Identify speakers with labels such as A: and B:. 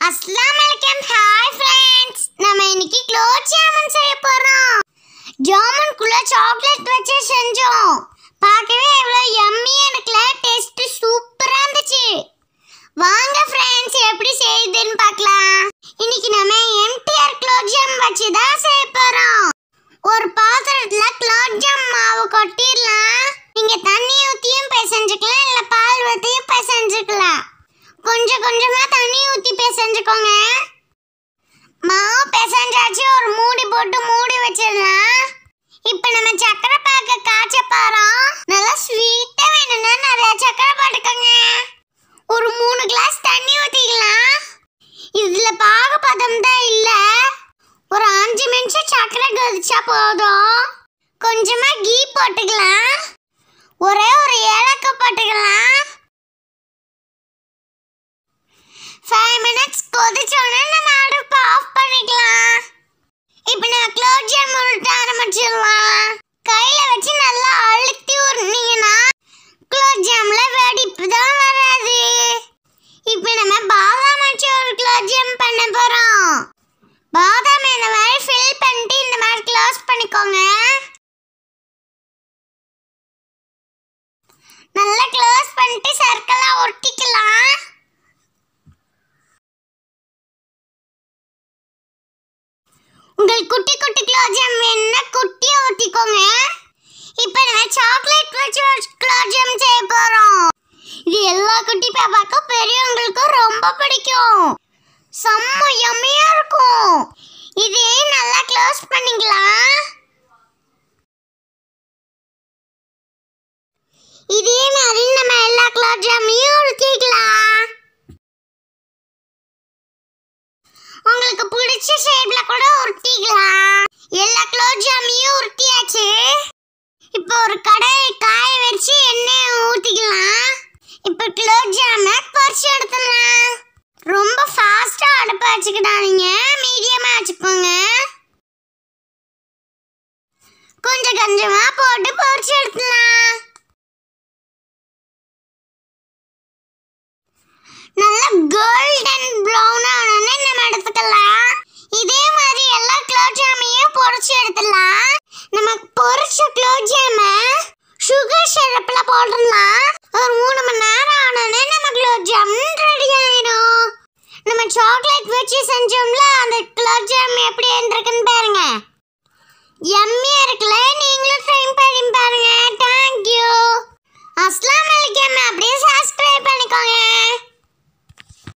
A: அஸ்லாம் வலைக்கம் hi friends நம்ம இன்னைக்கு குலோப் ஜாமுன் செய்ய போறோம் ஜாமுன்குள்ள சாக்லேட் வச்சு செஞ்சோம் பார்க்கவே எவ்வளோ யம்மியா இருக்குல்ல டேஸ்ட் சூப்பரா இருந்துச்சு வாங்க ஃப்ரெண்ட்ஸ் எப்படி செய்யுதுன்னு பார்க்கலாம் இன்னைக்கு நம்ம எம்டிஆர் குலோப் ஜாம் வச்சு தான் செய்ய போறோம் ஒரு பாத்திரத்துல குலோப் ஜாம் மாவு கொட்டிடலாம் நீங்க தண்ணி ஊத்தியும் பிசைஞ்சுக்கலாம் இல்ல பால் ஊத்தியும் பிசைஞ்சுக்கலாம் கொஞ்சம் கொஞ்சமா தண்ணி ஊத்தி பிசைஞ்சுக்கோங்க மாவு பிசைஞ்சாச்சு ஒரு மூடி போட்டு மூடி வச்சிடலாம் இப்போ நம்ம சக்கரை பாக்க காய்ச்ச போறோம் நல்லா ஸ்வீட்டா வேணும்னா நிறைய சக்கரை போட்டுக்கோங்க ஒரு மூணு கிளாஸ் தண்ணி ஊத்திக்கலாம் இதுல பாகுபதம் தான் இல்ல ஒரு அஞ்சு நிமிஷம் சக்கரை கொதிச்சா போதும் கொஞ்சமா கீ போட்டுக்கலாம் ஒரே ஒரு ஏலக்காய் போட்டுக்கலாம் ஃபைவ் மினிட்ஸ் கொதிச்சோடனே நம்ம அடுப்பை ஆஃப் பண்ணிக்கலாம் இப்போ நம்ம குலோப் ஜாம் உருட்ட ஆரம்பிச்சிடலாம் கையில் வச்சு நல்லா அழுத்தி உருட்டினீங்கன்னா குலோப் ஜாம்ல வெடிப்பு தான் வராது இப்போ நம்ம பாதாம் வச்சு ஒரு குலோப் ஜாம் பண்ண போகிறோம் பாதாம் இந்த மாதிரி ஃபில் பண்ணிட்டு இந்த மாதிரி க்ளோஸ் பண்ணிக்கோங்க நல்லா க்ளோஸ் பண்ணிட்டு சர்க்கிளாக ஒட்டிக்கலாம் உங்களுக்கு குட்டி குட்டி குலோப் ஜாம் வேணும்னா குட்டியா ஊத்திக்கோங்க இப்போ நம்ம சாக்லேட் வச்சு குலோப் ஜாம் செய்ய போறோம் இது எல்லா குட்டி பாப்பாக்கும் பெரியவங்களுக்கும் ரொம்ப பிடிக்கும் செம்ம யம்மியா இருக்கும் இதே நல்லா க்ளோஸ் பண்ணிக்கலாம் இதே மாதிரி நம்ம எல்லா குலோப் ஜாமையும் ஊற்றிக்கலாம் உங்களுக்கு பிடிச்ச ஷேப்ல கூட உருட்டிக்கலாம் எல்லா குலோப் ஜாமையும் உருட்டியாச்சு இப்போ ஒரு கடாயை காய வச்சு எண்ணெயை ஊற்றிக்கலாம் இப்போ குலோப் ஜாமை பொரிச்சு எடுத்துடலாம் ரொம்ப ஃபாஸ்டா அடுப்பை வச்சுக்கிடாதீங்க மீடியமா வச்சுக்கோங்க கொஞ்சம் கொஞ்சமா போட்டு பொரிச்சு எடுத்துடலாம் நல்லா கோல்டன் ப்ரௌன் ஆனோடனே நம்ம எடுத்துக்கலாம் இதே மாதிரி எல்லா குலோப் ஜாமையும் பொரிச்சு எடுத்துடலாம் நம்ம பொரிச்ச குலோப் ஜாமை சுகர் சிரப்ல போட்டுடலாம் ஒரு மூணு மணி நேரம் ஆனோடனே நம்ம குலோப் ஜாமுன் ரெடி ஆயிடும் நம்ம சாக்லேட் வச்சு செஞ்சோம்ல அந்த குலோப் ஜாம் எப்படி இருக்குன்னு பாருங்க யம்மியா இருக்குல்ல நீங்களும் ட்ரை பண்ணி பாருங்க தேங்க்யூ அஸ்லாம் வலைக்கம் அப்படியே சப்ஸ்கிரைப் பண்ணிக்கோங்க